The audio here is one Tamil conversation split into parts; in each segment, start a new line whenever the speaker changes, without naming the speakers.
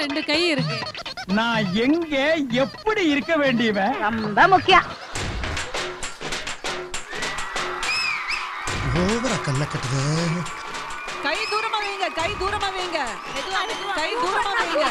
ரெண்டு கை இருக்கு
நான் எங்க எப்படி இருக்க வேண்டியவன்
ரொம்ப முக்கியம்
ஓவரா கண்ண கட்டுது
கை தூரமா வைங்க கை தூரமா வைங்க கை தூரமா வைங்க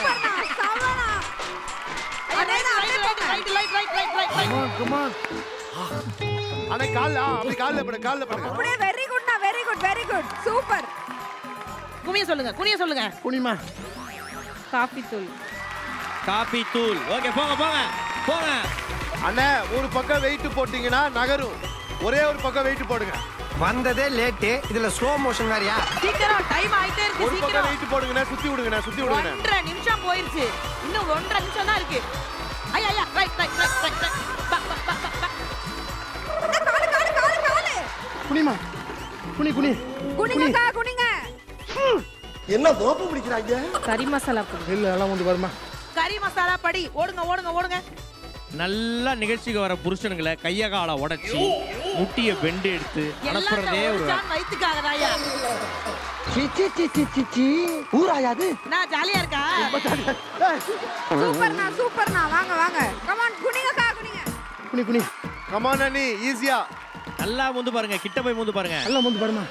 அண்ணே கால்ல ஆ, அப்படி கால்ல படு கால்ல படுங்க
அப்படியே வெரி குட்னா very good very good super
குனிய சொல்லுங்க குனிய சொல்லுங்க
குனிமா
காபி தூள்
காபி தூள் ஓகே போங்க போங்க போங்க
அண்ணே ஒரு பக்கம் வெயிட் போட்டீங்கன்னா நகரும் ஒரே ஒரு பக்கம் வெயிட் போடுங்க
வந்ததே லேட்டு இதுல ஸ்லோ மோஷன் வேறயா
சீக்கிரம் டைம் ஆயிட்டே இருக்கு
ஒரு பக்கம்
சீக்கிரம்
வெயிட் போடுங்கண்ணே சுத்தி விடுங்கண்ணே சுத்தி விடுங்கண்ணே
ஒன்றரை நிமிஷம் போயிருச்சு இன்னும் ஒன்றரை நிமிஷம் தான் இருக்கு ஐயா ஐயா right right right right right பா பா பா பா, பா
காலு காலு காலு காலு
குனிமா குனி குனி
குனிங்கக்கா குனிங்க
என்ன தோப்பு பிடிக்கிறாங்க
கறி மசாலா பொடி
இல்ல எல்லாம் வந்து வருமா
கறி மசாலா படி ஓடுங்க ஓடுங்க ஓடுங்க
நல்லா நிகழ்ச்சிக்கு வர புருஷனுங்களை கைய காலை உடைச்சி முட்டிய பெண்டு எடுத்து
எல்லாம்
அனுப்புறதே ஒரு
ஒரு ஜான் வயித்துக்காகதாயா
சிச்சி சிச்சி சிச்சி ஊராயாது
நான் ஜாலியா இருக்கா
சூப்பர்ண்ணா சூப்பர்ண்ணா வாங்க வாங்க கமான் குனிங்கக்கா குனிங்க
குனி குனி கமான் அண்ணி ஈஸியா
நல்லா முந்து பாருங்க கிட்ட போய் முந்து பாருங்க
எல்லாம் வந்து வருமா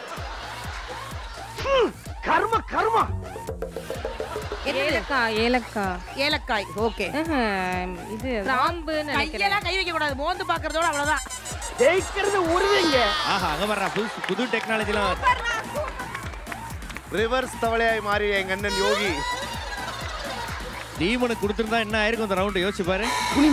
கர்ம கர்மா
ஏலக்காய் ஏலக்காய்
ஏலக்காய் ஓகே
ஆஹா, இது கிராம்பு நினைக்கிறேன்
கையெல்லாம் கை வைக்க கூடாது மோந்து பாக்குறதோட அவ்வளவுதான்
ஜெயிக்கிறது உறுதிங்க
ஆஹா அங்க வர்றா புது புது டெக்னாலஜிலாம்
சூப்பர்ண்ணா சூப்பர்
ரிவர்ஸ் தவளையாய் மாறி எங்க அண்ணன் யோகி
டீமனுக்கு கொடுத்துருந்தா என்ன ஆயிருக்கும் இந்த ரவுண்ட் யோசிச்சு பாரு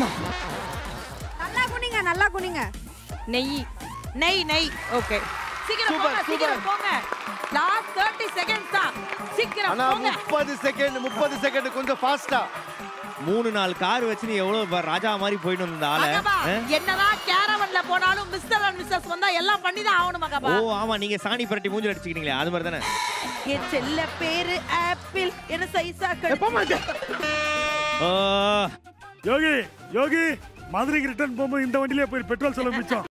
நல்லா குனிங்க நல்லா குனிங்க
நெய்
நெய் நெய் ஓகே சீக்கிரம்
Super,
போங்க சீக்கிரம் போங்க லாஸ்ட் 30 செகண்ட்ஸ் தான் சீக்கிரம்
ஆனா
போங்க
முப்பது செகண்ட் முப்பது செகண்ட் கொஞ்சம் ஃபாஸ்டா
மூணு நாலு கார் வச்சு நீ எவ்வளவு ப- ராஜா மாதிரி போயிட்டு வந்த ஆளை
மகபா,
ஆ?
என்னதான் கேரவன்ல போனாலும் மிஸ்டர் அண்ட் மிஸ்ஸஸ் வந்தா எல்லாம் பண்ணி தான் ஆகணும் மகபா
ஓ ஆமா நீங்க சாணி பரட்டி மூஞ்சில் அடிச்சுக்கிறீங்களே அது மாதிரி தானே
என் செல்ல பேரு ஆப்பிள் என்ன சைஸா கடிச்சு
ஓ
யோகி யோகி மதுரைக்கு ரிட்டர்ன் போகும்போது இந்த வண்டியிலே போய் பெட்ரோல் செலவு மிச்சம்